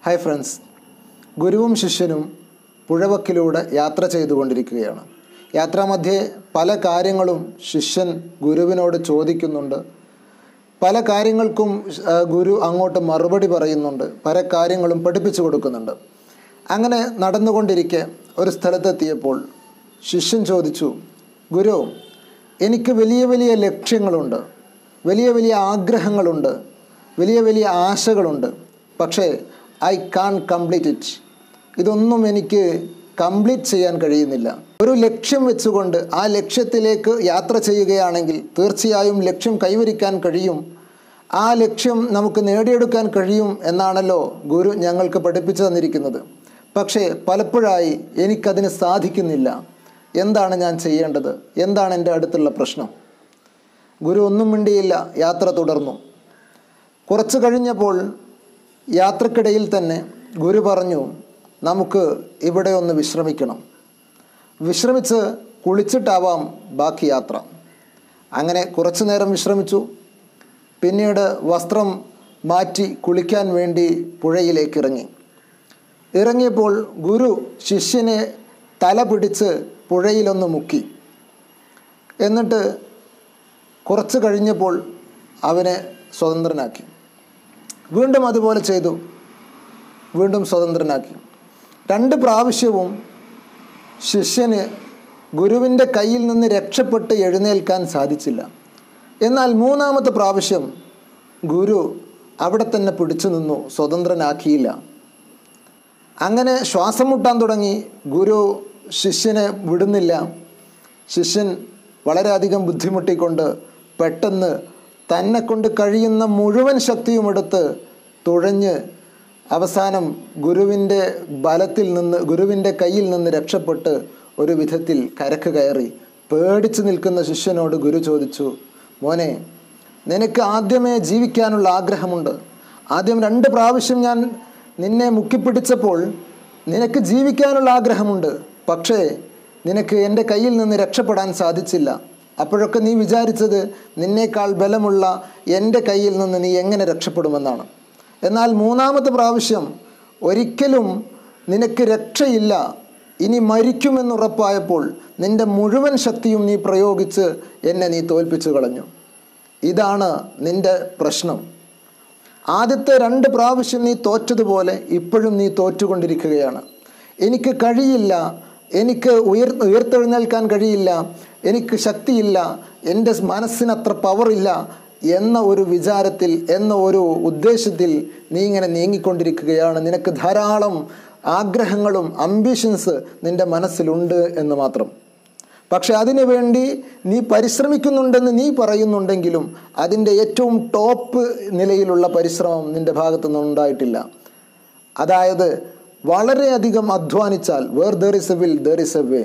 hi friends ഗുരുവും ശിഷ്യനും പുഴവക്കിലൂടെ യാത്ര ചെയ്തുകൊണ്ടിരിക്കുകയാണ് യാത്രാമധ്യേ പല കാര്യങ്ങളും ശിഷ്യൻ ഗുരുവിനോട് ചോദിക്കുന്നുണ്ട് പല കാര്യങ്ങൾക്കും ആ, ഗുരു അങ്ങോട്ട് മറുപടി പറയുന്നുണ്ട് പല കാര്യങ്ങളും പഠിപ്പിച്ചു കൊടുക്കുന്നുണ്ട് അങ്ങനെ നടന്നുകൊണ്ടിരിക്കെ ഒരു സ്ഥലത്തെത്തിയപ്പോൾ ശിഷ്യൻ ചോദിച്ചു ഗുരു എനിക്ക് വലിയ വലിയ ലക്ഷ്യങ്ങളുണ്ട് വലിയ വലിയ ആഗ്രഹങ്ങളുണ്ട് വലിയ വലിയ ആശകളുണ്ട് പക്ഷേ ഐ കാൺ കംപ്ലീറ്റ് ഇറ്റ് ഇതൊന്നും എനിക്ക് കംപ്ലീറ്റ് ചെയ്യാൻ കഴിയുന്നില്ല ഒരു ലക്ഷ്യം വെച്ചുകൊണ്ട് ആ ലക്ഷ്യത്തിലേക്ക് യാത്ര ചെയ്യുകയാണെങ്കിൽ തീർച്ചയായും ലക്ഷ്യം കൈവരിക്കാൻ കഴിയും ആ ലക്ഷ്യം നമുക്ക് നേടിയെടുക്കാൻ കഴിയും എന്നാണല്ലോ ഗുരു ഞങ്ങൾക്ക് പഠിപ്പിച്ചു തന്നിരിക്കുന്നത് പക്ഷേ പലപ്പോഴായി എനിക്കതിന് സാധിക്കുന്നില്ല എന്താണ് ഞാൻ ചെയ്യേണ്ടത് എന്താണ് എൻ്റെ അടുത്തുള്ള പ്രശ്നം ഗുരു ഒന്നും മിണ്ടിയില്ല യാത്ര തുടർന്നു കുറച്ച് കഴിഞ്ഞപ്പോൾ യാത്രക്കിടയിൽ തന്നെ ഗുരു പറഞ്ഞു നമുക്ക് ഇവിടെ ഒന്ന് വിശ്രമിക്കണം വിശ്രമിച്ച് കുളിച്ചിട്ടാവാം ബാക്കി യാത്ര അങ്ങനെ കുറച്ചു നേരം വിശ്രമിച്ചു പിന്നീട് വസ്ത്രം മാറ്റി കുളിക്കാൻ വേണ്ടി പുഴയിലേക്ക് ഇറങ്ങി ഇറങ്ങിയപ്പോൾ ഗുരു ശിഷ്യനെ തല പിടിച്ച് പുഴയിലൊന്ന് മുക്കി എന്നിട്ട് കുറച്ച് കഴിഞ്ഞപ്പോൾ അവനെ സ്വതന്ത്രനാക്കി വീണ്ടും അതുപോലെ ചെയ്തു വീണ്ടും സ്വതന്ത്രനാക്കി രണ്ട് പ്രാവശ്യവും ശിഷ്യന് ഗുരുവിൻ്റെ കയ്യിൽ നിന്ന് രക്ഷപ്പെട്ട് എഴുന്നേൽക്കാൻ സാധിച്ചില്ല എന്നാൽ മൂന്നാമത്തെ പ്രാവശ്യം ഗുരു അവിടെ തന്നെ പിടിച്ചു നിന്നു സ്വതന്ത്രനാക്കിയില്ല അങ്ങനെ ശ്വാസം മുട്ടാൻ തുടങ്ങി ഗുരു ശിഷ്യനെ വിടുന്നില്ല ശിഷ്യൻ വളരെയധികം ബുദ്ധിമുട്ടിക്കൊണ്ട് പെട്ടെന്ന് തന്നെ കൊണ്ട് കഴിയുന്ന മുഴുവൻ ശക്തിയും എടുത്ത് തുഴഞ്ഞ് അവസാനം ഗുരുവിൻ്റെ ബലത്തിൽ നിന്ന് ഗുരുവിൻ്റെ കയ്യിൽ നിന്ന് രക്ഷപ്പെട്ട് ഒരു വിധത്തിൽ കരക്ക് കയറി പേടിച്ചു നിൽക്കുന്ന ശിഷ്യനോട് ഗുരു ചോദിച്ചു മോനെ നിനക്ക് ആദ്യമേ ജീവിക്കാനുള്ള ആഗ്രഹമുണ്ട് ആദ്യം രണ്ട് പ്രാവശ്യം ഞാൻ നിന്നെ മുക്കിപ്പിടിച്ചപ്പോൾ നിനക്ക് ജീവിക്കാനുള്ള ആഗ്രഹമുണ്ട് പക്ഷേ നിനക്ക് എൻ്റെ കയ്യിൽ നിന്ന് രക്ഷപ്പെടാൻ സാധിച്ചില്ല അപ്പോഴൊക്കെ നീ വിചാരിച്ചത് നിന്നേക്കാൾ ബലമുള്ള എൻ്റെ കയ്യിൽ നിന്ന് നീ എങ്ങനെ രക്ഷപ്പെടുമെന്നാണ് എന്നാൽ മൂന്നാമത്തെ പ്രാവശ്യം ഒരിക്കലും നിനക്ക് രക്ഷയില്ല ഇനി മരിക്കുമെന്നുറപ്പായപ്പോൾ നിന്റെ മുഴുവൻ ശക്തിയും നീ പ്രയോഗിച്ച് എന്നെ നീ തോൽപ്പിച്ചു കളഞ്ഞു ഇതാണ് നിന്റെ പ്രശ്നം ആദ്യത്തെ രണ്ട് പ്രാവശ്യം നീ തോറ്റതുപോലെ ഇപ്പോഴും നീ തോറ്റുകൊണ്ടിരിക്കുകയാണ് എനിക്ക് കഴിയില്ല എനിക്ക് ഉയർ ഉയർത്തെഴുന്നേൽക്കാൻ കഴിയില്ല എനിക്ക് ശക്തിയില്ല എൻ്റെ മനസ്സിനത്ര പവറില്ല എന്ന ഒരു വിചാരത്തിൽ എന്ന ഒരു ഉദ്ദേശത്തിൽ നീ ഇങ്ങനെ നീങ്ങിക്കൊണ്ടിരിക്കുകയാണ് നിനക്ക് ധാരാളം ആഗ്രഹങ്ങളും അംബിഷൻസ് നിൻ്റെ മനസ്സിലുണ്ട് എന്ന് മാത്രം പക്ഷെ അതിനു വേണ്ടി നീ പരിശ്രമിക്കുന്നുണ്ടെന്ന് നീ പറയുന്നുണ്ടെങ്കിലും അതിൻ്റെ ഏറ്റവും ടോപ്പ് നിലയിലുള്ള പരിശ്രമം നിൻ്റെ ഭാഗത്തു നിന്നുണ്ടായിട്ടില്ല അതായത് വളരെയധികം അധ്വാനിച്ചാൽ where there is a will there is a way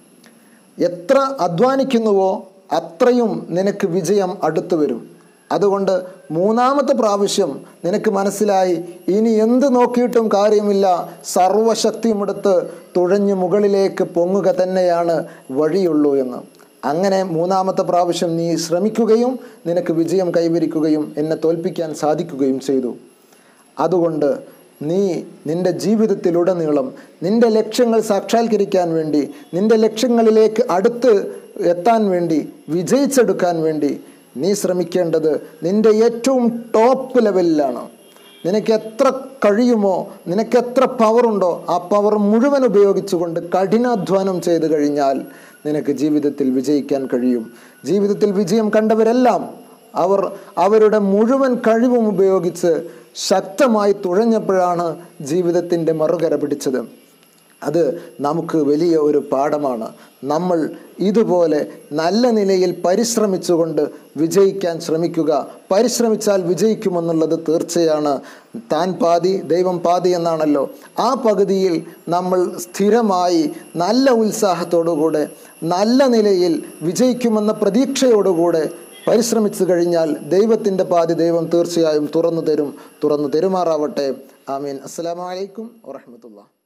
എത്ര അധ്വാനിക്കുന്നുവോ അത്രയും നിനക്ക് വിജയം അടുത്തു വരും അതുകൊണ്ട് മൂന്നാമത്തെ പ്രാവശ്യം നിനക്ക് മനസ്സിലായി ഇനി എന്ത് നോക്കിയിട്ടും കാര്യമില്ല സർവശക്തിയും എടുത്ത് തുഴഞ്ഞു മുകളിലേക്ക് പൊങ്ങുക തന്നെയാണ് വഴിയുള്ളൂ എന്ന് അങ്ങനെ മൂന്നാമത്തെ പ്രാവശ്യം നീ ശ്രമിക്കുകയും നിനക്ക് വിജയം കൈവരിക്കുകയും എന്നെ തോൽപ്പിക്കാൻ സാധിക്കുകയും ചെയ്തു അതുകൊണ്ട് നീ നിന്റെ ജീവിതത്തിലുടനീളം നിന്റെ ലക്ഷ്യങ്ങൾ സാക്ഷാത്കരിക്കാൻ വേണ്ടി നിന്റെ ലക്ഷ്യങ്ങളിലേക്ക് അടുത്ത് എത്താൻ വേണ്ടി വിജയിച്ചെടുക്കാൻ വേണ്ടി നീ ശ്രമിക്കേണ്ടത് നിന്റെ ഏറ്റവും ടോപ്പ് ലെവലിലാണ് നിനക്ക് എത്ര കഴിയുമോ നിനക്ക് എത്ര പവറുണ്ടോ ആ പവർ മുഴുവൻ ഉപയോഗിച്ചുകൊണ്ട് കഠിനാധ്വാനം ചെയ്തു കഴിഞ്ഞാൽ നിനക്ക് ജീവിതത്തിൽ വിജയിക്കാൻ കഴിയും ജീവിതത്തിൽ വിജയം കണ്ടവരെല്ലാം അവർ അവരുടെ മുഴുവൻ കഴിവും ഉപയോഗിച്ച് ശക്തമായി തുഴഞ്ഞപ്പോഴാണ് ജീവിതത്തിൻ്റെ മറുകര പിടിച്ചത് അത് നമുക്ക് വലിയ ഒരു പാഠമാണ് നമ്മൾ ഇതുപോലെ നല്ല നിലയിൽ പരിശ്രമിച്ചുകൊണ്ട് വിജയിക്കാൻ ശ്രമിക്കുക പരിശ്രമിച്ചാൽ വിജയിക്കുമെന്നുള്ളത് തീർച്ചയാണ് താൻ പാതി ദൈവം പാതി എന്നാണല്ലോ ആ പകുതിയിൽ നമ്മൾ സ്ഥിരമായി നല്ല ഉത്സാഹത്തോടുകൂടെ നല്ല നിലയിൽ വിജയിക്കുമെന്ന പ്രതീക്ഷയോടുകൂടെ പരിശ്രമിച്ചു കഴിഞ്ഞാൽ ദൈവത്തിൻ്റെ പാതി ദൈവം തീർച്ചയായും തുറന്നു തരും തുറന്നു തരുമാറാവട്ടെ ആമീൻ അസ്സലാമലൈക്കും വറഹമത്തുള്ള